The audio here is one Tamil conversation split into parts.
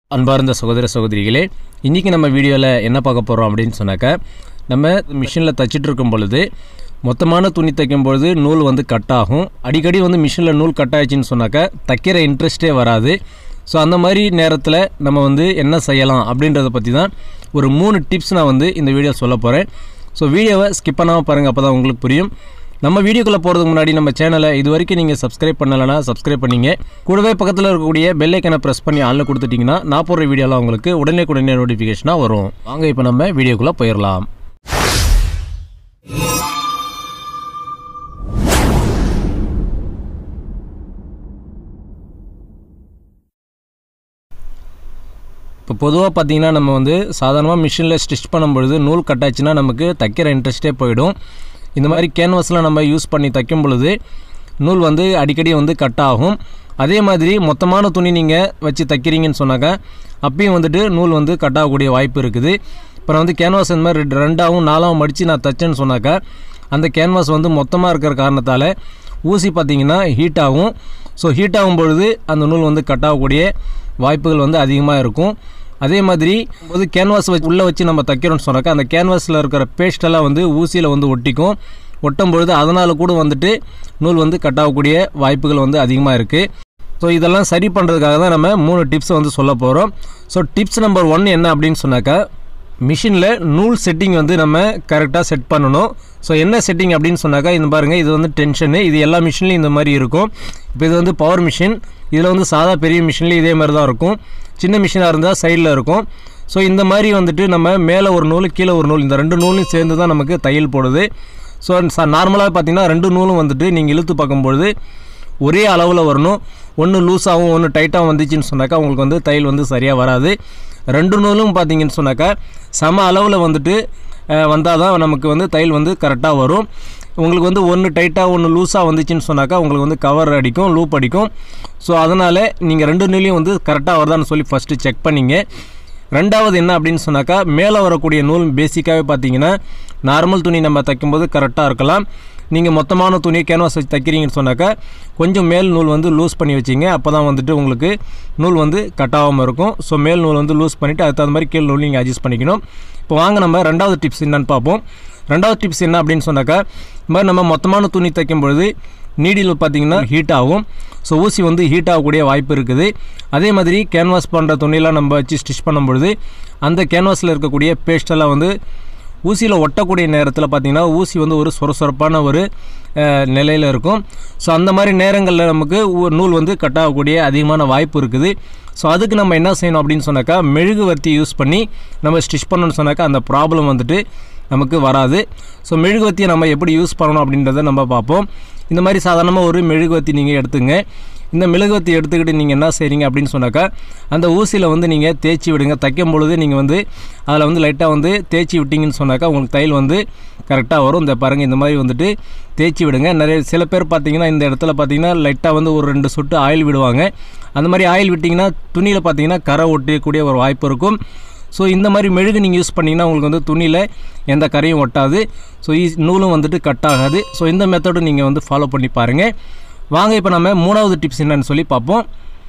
அன்பார்ந்த சகோதர சகோதரிகளே இன்றைக்கி நம்ம வீடியோவில் என்ன பார்க்க போகிறோம் அப்படின்னு சொன்னாக்கா நம்ம மிஷினில் தச்சிட்டு இருக்கும் பொழுது மொத்தமான துணி தைக்கும் பொழுது நூல் வந்து கட் ஆகும் அடிக்கடி வந்து மிஷினில் நூல் கட் ஆயிடுச்சுன்னு சொன்னாக்கா தைக்கிற இன்ட்ரெஸ்ட்டே வராது ஸோ அந்த மாதிரி நேரத்தில் நம்ம வந்து என்ன செய்யலாம் அப்படின்றத பற்றி தான் ஒரு மூணு டிப்ஸ் நான் வந்து இந்த வீடியோ சொல்ல போகிறேன் ஸோ வீடியோவை ஸ்கிப் பண்ணாமல் பாருங்கள் அப்போ தான் உங்களுக்கு புரியும் நம்ம வீடியோக்குள்ளே போகிறதுக்கு முன்னாடி நம்ம சேனலை இது வரைக்கும் நீங்கள் சப்ஸ்கிரைப் பண்ணலைன்னா சப்ஸ்கிரைப் பண்ணிங்க கூடவே பக்கத்தில் இருக்கக்கூடிய பெல் ஐக்கனை ப்ரெஸ் பண்ணி ஆளில் கொடுத்துட்டிங்கன்னா நான் போடுற வீடியோலாம் உங்களுக்கு உடனே உடனே நோட்டிஃபிகேஷனாக வரும் வாங்க இப்போ நம்ம வீடியோக்குள்ளே போயிடலாம் இப்போ பொதுவாக பார்த்தீங்கன்னா நம்ம வந்து சாதாரணமாக மிஷினில் ஸ்டிச் பண்ணும்பொழுது நூல் கட்டாச்சுன்னா நமக்கு தைக்கிற இன்ட்ரெஸ்ட்டே போயிடும் இந்த மாதிரி கேன்வாஸில் நம்ம யூஸ் பண்ணி தைக்கும் பொழுது நூல் வந்து அடிக்கடி வந்து கட் ஆகும் அதே மாதிரி மொத்தமான துணி நீங்கள் வச்சு தைக்கிறீங்கன்னு சொன்னாக்கா அப்பயும் வந்துட்டு நூல் வந்து கட் ஆகக்கூடிய வாய்ப்பு இருக்குது அப்புறம் வந்து கேன்வாஸ் இந்த மாதிரி ரெண்டு- ரெண்டாவும் நாலாவும் மடித்து நான் தைச்சேன்னு சொன்னாக்கா அந்த கேன்வாஸ் வந்து மொத்தமாக இருக்கிற காரணத்தால் ஊசி பார்த்தீங்கன்னா ஹீட் ஆகும் ஸோ ஹீட் ஆகும் பொழுது அந்த நூல் வந்து கட் ஆகக்கூடிய வாய்ப்புகள் வந்து அதிகமாக இருக்கும் அதே மாதிரி போது கேன்வாஸ் வச்சு உள்ளே வச்சு நம்ம தைக்கிறோம்னு சொன்னாக்கா அந்த கேன்வாஸில் இருக்கிற பேஸ்டெல்லாம் வந்து ஊசியில் வந்து ஒட்டிக்கும் ஒட்டும் பொழுது அதனால் கூட வந்துட்டு நூல் வந்து கட் ஆகக்கூடிய வாய்ப்புகள் வந்து அதிகமாக இருக்குது ஸோ இதெல்லாம் சரி பண்ணுறதுக்காக தான் நம்ம மூணு டிப்ஸ் வந்து சொல்ல போகிறோம் ஸோ டிப்ஸ் நம்பர் ஒன் என்ன அப்படின்னு சொன்னாக்கா மிஷினில் நூல் செட்டிங் வந்து நம்ம கரெக்டாக செட் பண்ணணும் ஸோ என்ன செட்டிங் அப்படின்னு சொன்னாக்கா இது பாருங்கள் இது வந்து டென்ஷனு இது எல்லா மிஷின்லையும் இந்த மாதிரி இருக்கும் இப்போ இது வந்து பவர் மிஷின் இதில் வந்து சாதா பெரிய மிஷின்லேயும் இதே மாதிரி தான் இருக்கும் சின்ன மிஷினாக இருந்தால் சைடில் இருக்கும் ஸோ இந்த மாதிரி வந்துட்டு நம்ம மேலே ஒரு நூல் கீழே ஒரு நூல் இந்த ரெண்டு நூலும் சேர்ந்து தான் நமக்கு தையல் போடுது ஸோ நார்மலாக பார்த்தீங்கன்னா ரெண்டு நூலும் வந்துட்டு நீங்கள் இழுத்து பார்க்கும்பொழுது ஒரே அளவில் வரணும் ஒன்று லூஸாகவும் ஒன்று டைட்டாகவும் வந்துச்சுன்னு சொன்னாக்கா உங்களுக்கு வந்து தையல் வந்து சரியாக வராது ரெண்டு நூலும் பார்த்தீங்கன்னு சொன்னாக்கா சம அளவில் வந்துட்டு வந்தால் தான் நமக்கு வந்து தையல் வந்து கரெக்டாக வரும் உங்களுக்கு வந்து ஒன்று டைட்டாக ஒன்று லூஸாக வந்துச்சுன்னு சொன்னாக்கா உங்களுக்கு வந்து கவர் அடிக்கும் லூப் அடிக்கும் ஸோ அதனால் நீங்கள் ரெண்டு நூலையும் வந்து கரெக்டாக வருதான்னு சொல்லி ஃபஸ்ட்டு செக் பண்ணிங்க ரெண்டாவது என்ன அப்படின்னு சொன்னாக்கா மேலே வரக்கூடிய நூல் பேசிக்காகவே பார்த்தீங்கன்னா நார்மல் துணி நம்ம தைக்கும்போது கரெக்டாக இருக்கலாம் நீங்கள் மொத்தமான துணியை கேன்வாஸ் வச்சு தைக்கிறீங்கன்னு சொன்னாக்கா கொஞ்சம் மேல் நூல் வந்து லூஸ் பண்ணி வச்சிங்க அப்போ தான் வந்துட்டு உங்களுக்கு நூல் வந்து கட் ஆகாமல் இருக்கும் ஸோ மேல் நூல் வந்து லூஸ் பண்ணிவிட்டு அதுக்கு தகுந்த மாதிரி கீழ் நூல் நீங்கள் அட்ஜஸ்ட் பண்ணிக்கணும் இப்போ வாங்க நம்ம ரெண்டாவது டிப்ஸ் என்னன்னு பார்ப்போம் ரெண்டாவது டிப்ஸ் என்ன அப்படின்னு சொன்னாக்கா இந்த மாதிரி நம்ம மொத்தமான துணி தைக்கும் பொழுது நீடில் பார்த்தீங்கன்னா ஹீட் ஆகும் ஸோ ஊசி வந்து ஹீட் ஆகக்கூடிய வாய்ப்பு இருக்குது அதே மாதிரி கேன்வாஸ் பண்ணுற துணியெல்லாம் நம்ம வச்சு ஸ்டிச் பண்ணும்பொழுது அந்த கேன்வாஸில் இருக்கக்கூடிய பேஸ்டெல்லாம் வந்து ஊசியில் ஒட்டக்கூடிய நேரத்தில் பார்த்தீங்கன்னா ஊசி வந்து ஒரு சொரசொரப்பான ஒரு நிலையில் இருக்கும் ஸோ அந்த மாதிரி நேரங்களில் நமக்கு ஊ- நூல் வந்து கட் ஆகக்கூடிய அதிகமான வாய்ப்பு இருக்குது ஸோ அதுக்கு நம்ம என்ன செய்யணும் அப்படின்னு சொன்னாக்கா மெழுகுவர்த்தி யூஸ் பண்ணி நம்ம ஸ்டிச் பண்ணணும்னு சொன்னாக்கா அந்த ப்ராப்ளம் வந்துட்டு நமக்கு வராது ஸோ மெழுகுவர்த்தியை நம்ம எப்படி யூஸ் பண்ணணும் அப்படின்றத நம்ம பார்ப்போம் இந்த மாதிரி சாதாரணமாக ஒரு மெழுகுவர்த்தி நீங்கள் எடுத்துங்க இந்த மெழுகுவர்த்தி எடுத்துக்கிட்டு நீங்கள் என்ன செய்கிறீங்க அப்படின்னு சொன்னாக்கா அந்த ஊசியில் வந்து நீங்கள் தேய்ச்சி விடுங்க தைக்கும் பொழுது நீங்கள் வந்து அதில் வந்து லைட்டாக வந்து தேய்ச்சி விட்டீங்கன்னு சொன்னாக்கா உங்களுக்கு தையல் வந்து கரெக்டாக வரும் இந்த பாருங்கள் இந்த மாதிரி வந்துட்டு தேய்ச்சி விடுங்க நிறைய சில பேர் பார்த்தீங்கன்னா இந்த இடத்துல பார்த்தீங்கன்னா லைட்டாக வந்து ஒரு ரெண்டு சொட்டு ஆயில் விடுவாங்க அந்த மாதிரி ஆயில் விட்டிங்கன்னா துணியில் பார்த்தீங்கன்னா கரை ஒட்டக்கூடிய ஒரு வாய்ப்பு இருக்கும் ஸோ இந்த மாதிரி மெழுகு நீங்கள் யூஸ் பண்ணிங்கன்னா உங்களுக்கு வந்து துணியில் எந்த கரையும் ஒட்டாது ஸோ ஈ நூலும் வந்துட்டு கட் ஆகாது ஸோ இந்த மெத்தடும் நீங்கள் வந்து ஃபாலோ பண்ணி பாருங்கள் வாங்க இப்போ நம்ம மூணாவது டிப்ஸ் என்னன்னு சொல்லி பார்ப்போம்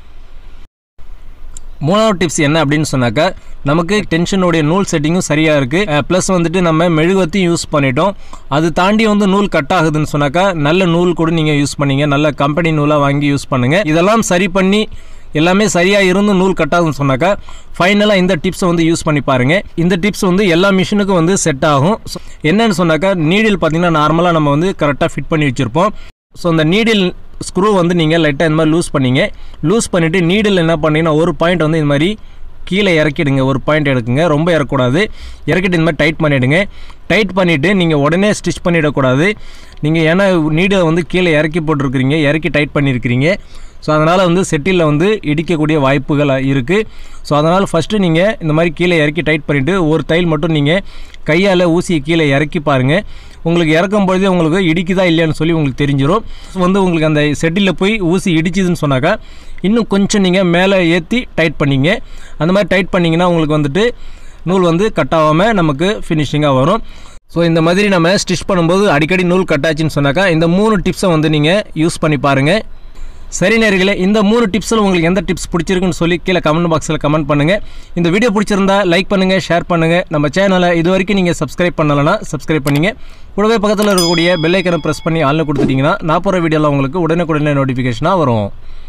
மூணாவது டிப்ஸ் என்ன அப்படின்னு சொன்னாக்கா நமக்கு டென்ஷனுடைய நூல் செட்டிங்கும் சரியாக இருக்குது ப்ளஸ் வந்துட்டு நம்ம மெழுகுவத்தையும் யூஸ் பண்ணிட்டோம் அது தாண்டி வந்து நூல் கட் ஆகுதுன்னு சொன்னாக்கா நல்ல நூல் கூட நீங்கள் யூஸ் பண்ணீங்க நல்ல கம்பெனி நூலாக வாங்கி யூஸ் பண்ணுங்கள் இதெல்லாம் சரி பண்ணி எல்லாமே சரியாக இருந்து நூல் கட் ஆகுதுன்னு சொன்னாக்கா ஃபைனலாக இந்த டிப்ஸை வந்து யூஸ் பண்ணி பாருங்கள் இந்த டிப்ஸ் வந்து எல்லா மிஷினுக்கும் வந்து செட் ஆகும் So, என்னன்னு சொன்னாக்கா நீடில் பார்த்தீங்கன்னா நார்மலாக நம்ம வந்து கரெக்டாக ஃபிட் பண்ணி வச்சுருப்போம் ஸோ அந்த நீடில் ஸ்க்ரூ வந்து நீங்கள் லைட்டாக இந்த மாதிரி லூஸ் பண்ணீங்க லூஸ் பண்ணிவிட்டு நீடில் என்ன பண்ணீங்கன்னா ஒரு பாயிண்ட் வந்து இந்த மாதிரி கீழே இறக்கிடுங்க ஒரு பாயிண்ட் எடுக்குங்க ரொம்ப இறக்கக்கூடாது இறக்கிட்டு இந்த மாதிரி டைட் பண்ணிவிடுங்க டைட் பண்ணிவிட்டு நீங்கள் உடனே ஸ்டிச் பண்ணிடக்கூடாது நீங்கள் ஏன்னா நீடை வந்து கீழே இறக்கி போட்டிருக்கிறீங்க இறக்கி டைட் பண்ணியிருக்கிறீங்க ஸோ அதனால் வந்து செட்டிலில் வந்து இடிக்கக்கூடிய வாய்ப்புகள் இருக்குது ஸோ அதனால் ஃபஸ்ட்டு நீங்கள் இந்த மாதிரி கீழே இறக்கி டைட் பண்ணிவிட்டு ஒரு தையல் மட்டும் நீங்கள் கையால் ஊசியை கீழே இறக்கி பாருங்கள் உங்களுக்கு இறக்கும் பொழுதே உங்களுக்கு இடிக்குதா இல்லையான்னு சொல்லி உங்களுக்கு தெரிஞ்சிடும் வந்து உங்களுக்கு அந்த செட்டிலில் போய் ஊசி இடிச்சுதுன்னு சொன்னாக்கா இன்னும் கொஞ்சம் நீங்கள் மேலே ஏற்றி டைட் பண்ணிங்க அந்த மாதிரி டைட் பண்ணிங்கன்னா உங்களுக்கு வந்துட்டு நூல் வந்து கட் ஆகாமல் நமக்கு ஃபினிஷிங்காக வரும் ஸோ இந்த மாதிரி நம்ம ஸ்டிச் பண்ணும்போது அடிக்கடி நூல் கட் ஆச்சுன்னு சொன்னாக்கா இந்த மூணு டிப்ஸை வந்து நீங்கள் யூஸ் பண்ணி பாருங்கள் சரி நேர்களே இந்த மூணு டிப்ஸில் உங்களுக்கு எந்த டிப்ஸ் பிடிச்சிருக்குன்னு சொல்லி கீழே கமெண்ட் பாக்ஸில் கமெண்ட் பண்ணுங்கள் இந்த வீடியோ பிடிச்சிருந்தா லைக் பண்ணுங்கள் ஷேர் பண்ணுங்கள் நம்ம சேனலை இது வரைக்கும் நீங்கள் சப்ஸ்கிரைப் பண்ணலைன்னா சப்ஸ்கிரைப் பண்ணிங்க கூடவே பக்கத்தில் இருக்கக்கூடிய பெல் ஐக்கனை ப்ரெஸ் பண்ணி ஆளில் கொடுத்துட்டிங்கன்னா நான் போகிற வீடியோலாம் உங்களுக்கு உடனுக்குடனே நோட்டிஃபிகேஷனாக வரும்